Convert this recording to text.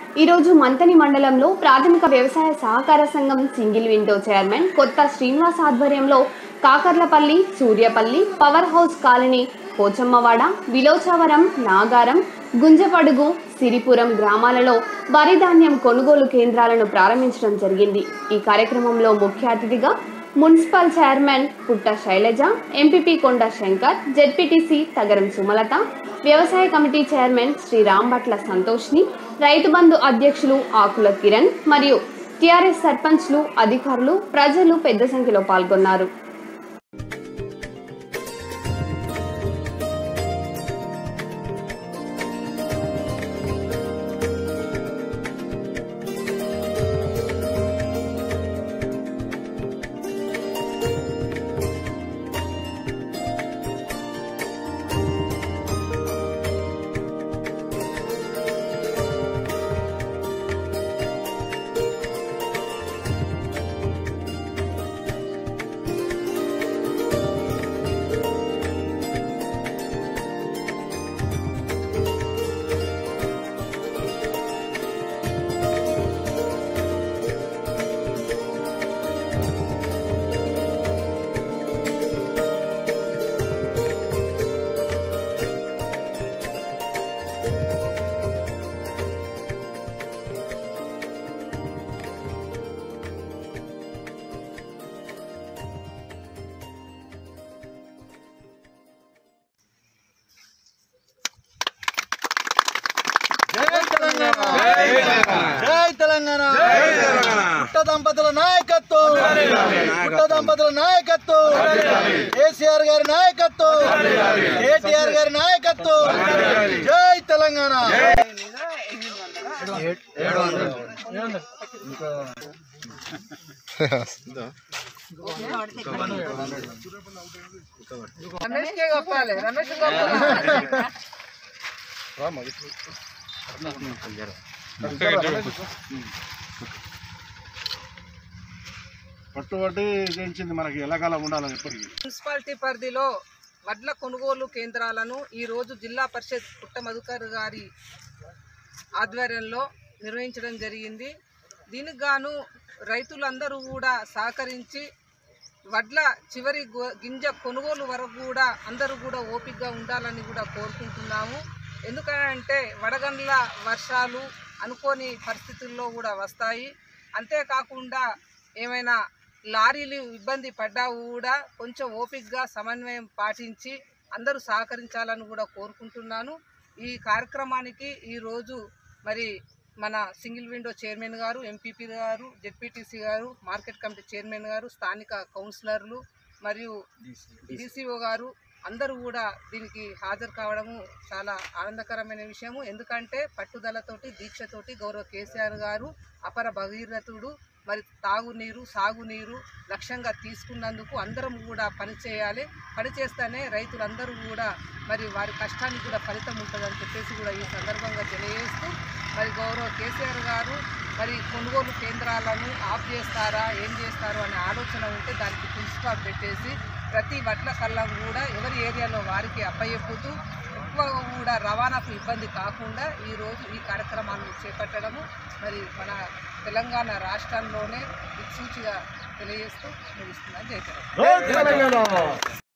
ఈరోజు మంతని మండలంలో ప్రాథమిక వ్యవసాయ సహకార సంఘం సింగిల్ విండో చైర్మన్ కొత్త శ్రీనివాస్ ఆధ్వర్యంలో Kakarlapalli Suryapalli power house colony Pochammawada Vilochavaram Nagaram Gunjapadugu Siripuram గ్రామాలలో వరి ధాన్యం కొనుగోలు కేంద్రాలను ప్రారంభించడం జరిగింది ఈ కార్యక్రమంలో ముఖ్య అతిథిగా మున్సిపల్ చైర్మన్ పుట్ట శైలజ ఎంపీపీ కొండ శంకర్ జెడ్పీటీసీ తగరం సుమలత వ్యవసాయ కమిటీ చైర్మన్ శ్రీ రాంభట్ల సంతోష్ని రైతు బంధు అధ్యక్షులు ఆకుల కిరణ్ మరియు టీఆర్ఎస్ సర్పంచ్లు అధికారులు ప్రజలు పెద్ద సంఖ్యలో పాల్గొన్నారు జై తెలంగాణ జై తెలంగాణ పుట్ట దంపతుల నాయకత్వం పుట్ట దంపతుల నాయకత్వం కేసీఆర్ గారి నాయకత్వం కేటీఆర్ గారి నాయకత్వం జై తెలంగాణ పట్టుబట్టి చేయించింది మనకి ఎలాకాలం ఉండాలని ఎప్పటికీ మున్సిపాలిటీ పరిధిలో వడ్ల కొనుగోలు కేంద్రాలను ఈరోజు జిల్లా పరిషత్ పుట్ట మధుకర్ గారి ఆధ్వర్యంలో నిర్వహించడం జరిగింది దీనికి గాను రైతులందరూ కూడా సహకరించి వడ్ల చివరి గో- గింజ కొనుగోలు వరకు కూడా అందరూ కూడా ఓపికగా ఉండాలని కూడా కోరుకుంటున్నాము ఎందుకంటే వడగండ్ల వర్షాలు అనుకోని పరిస్థితుల్లో కూడా వస్తాయి అంతేకాకుండా ఏమైనా లారీలు ఇబ్బంది పడ్డా కూడా కొంచెం ఓపికగా సమన్వయం పాటించి అందరూ సహకరించాలని కూడా కోరుకుంటున్నాను ఈ కార్యక్రమానికి ఈరోజు మరి మన సింగిల్ విండో చైర్మన్ గారు ఎంపీపీ గారు జెడ్పీటీసీ గారు మార్కెట్ కమిటీ చైర్మన్ గారు స్థానిక కౌన్సిలర్లు మరియు డీసీఓ గారు అందరూ కూడా దీనికి హాజరు కావడము చాలా ఆనందకరమైన విషయము ఎందుకంటే పట్టుదలతోటి దీక్షతోటి గౌరవ కేసీఆర్ గారు అపర భగీరథుడు మరి తాగునీరు సాగునీరు లక్ష్యంగా తీసుకున్నందుకు అందరం కూడా పనిచేయాలి పనిచేస్తేనే రైతులందరూ కూడా మరి వారి కష్టానికి కూడా ఫలితం ఉంటుందని చెప్పేసి కూడా ఈ సందర్భంగా తెలియజేస్తూ మరి గౌరవ కేసీఆర్ గారు మరి కొనుగోలు కేంద్రాలను ఆఫ్ చేస్తారా ఏం చేస్తారు అనే ఆలోచన ఉంటే దానికి ఫుల్ స్టాప్ పెట్టేసి ప్రతి వడ్ల కళ్ళం కూడా ఎవరి ఏరియాలో వారికి అప్పయ్యపుతూ ఎక్కువ కూడా రవాణాకు ఇబ్బంది కాకుండా ఈరోజు ఈ కార్యక్రమాలను చేపట్టడము మరి మన తెలంగాణ రాష్ట్రంలోనే దిక్సూచిగా తెలియజేస్తూ ముగిస్తున్నాను జై తెలంగాణ. జై తెలంగాణ